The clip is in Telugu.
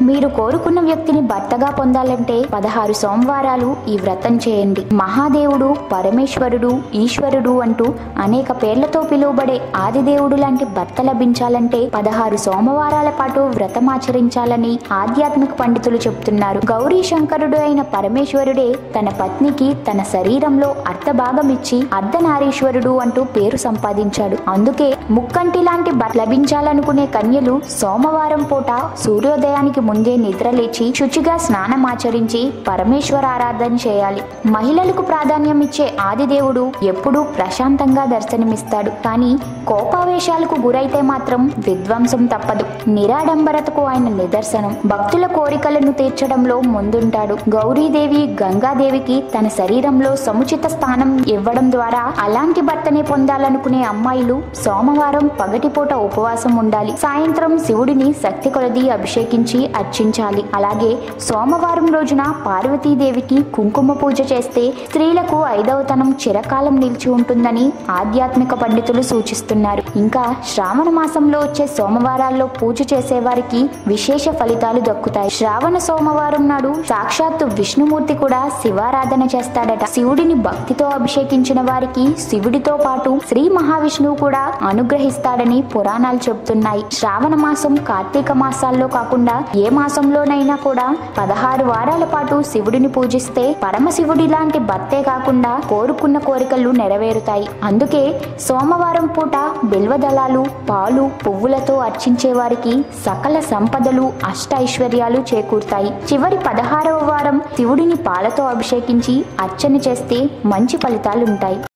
మీరు కోరుకున్న వ్యక్తిని భర్తగా పొందాలంటే పదహారు సోమవారాలు ఈ వ్రతం చేయండి మహాదేవుడు పరమేశ్వరుడు ఈశ్వరుడు అంటూ అనేక పేర్లతో పిలువబడే ఆదిదేవుడు లాంటి భర్త లభించాలంటే పదహారు సోమవారాల పాటు వ్రతం ఆచరించాలని ఆధ్యాత్మిక పండితులు చెప్తున్నారు గౌరీ శంకరుడు అయిన పరమేశ్వరుడే తన పత్నికి తన శరీరంలో అర్ధభాగం ఇచ్చి అర్ధనారీశ్వరుడు అంటూ పేరు సంపాదించాడు అందుకే ముక్కంటి లాంటి భర్త లభించాలనుకునే కన్యలు సోమవారం పూట సూర్యోదయానికి ముందే నిద్రలేచి శుచిగా స్నానం ఆచరించి పరమేశ్వర ఆరాధన చేయాలి మహిళలకు ప్రాధాన్యం ఇచ్చే ఆదిదేవుడు ఎప్పుడూ ప్రశాంతంగా దర్శనమిస్తాడు కానీ కోపావేశాలకు గురైతే మాత్రం విధ్వంసం తప్పదు నిరాడంబరతకు ఆయన నిదర్శనం భక్తుల కోరికలను తీర్చడంలో ముందుంటాడు గౌరీదేవి గంగాదేవికి తన శరీరంలో సముచిత స్థానం ఇవ్వడం ద్వారా అలాంటి భర్తనే పొందాలనుకునే అమ్మాయిలు సోమవారం పగటిపూట ఉపవాసం ఉండాలి సాయంత్రం శివుడిని శక్తి కొలది అభిషేకించి అర్చించాలి అలాగే సోమవారం రోజున పార్వతీదేవికి కుంకుమ పూజ చేస్తే స్త్రీలకు ఐదవతనం చిరకాలం నిలిచి ఉంటుందని ఆధ్యాత్మిక పండితులు సూచిస్తున్నారు ఇంకా శ్రావణ మాసంలో వచ్చే సోమవారాల్లో పూజ చేసే వారికి విశేష ఫలితాలు దక్కుతాయి శ్రావణ సోమవారం నాడు సాక్షాత్తు విష్ణుమూర్తి కూడా శివారాధన చేస్తాడట శివుడిని భక్తితో అభిషేకించిన వారికి శివుడితో పాటు శ్రీ మహావిష్ణువు కూడా అనుగ్రహిస్తాడని పురాణాలు చెబుతున్నాయి శ్రావణ మాసం కార్తీక మాసాల్లో కాకుండా ఏ మాసంలోనైనా కూడా పదహారు వారాల పాటు శివుడిని పూజిస్తే పరమశివుడి లాంటి భర్తే కాకుండా కోరుకున్న కోరికలు నెరవేరుతాయి అందుకే సోమవారం పూట బిల్వదళాలు పాలు పువ్వులతో అర్చించే వారికి సకల సంపదలు అష్ట ఐశ్వర్యాలు చేకూరుతాయి చివరి పదహారవ వారం శివుడిని పాలతో అభిషేకించి అర్చన చేస్తే మంచి ఫలితాలుంటాయి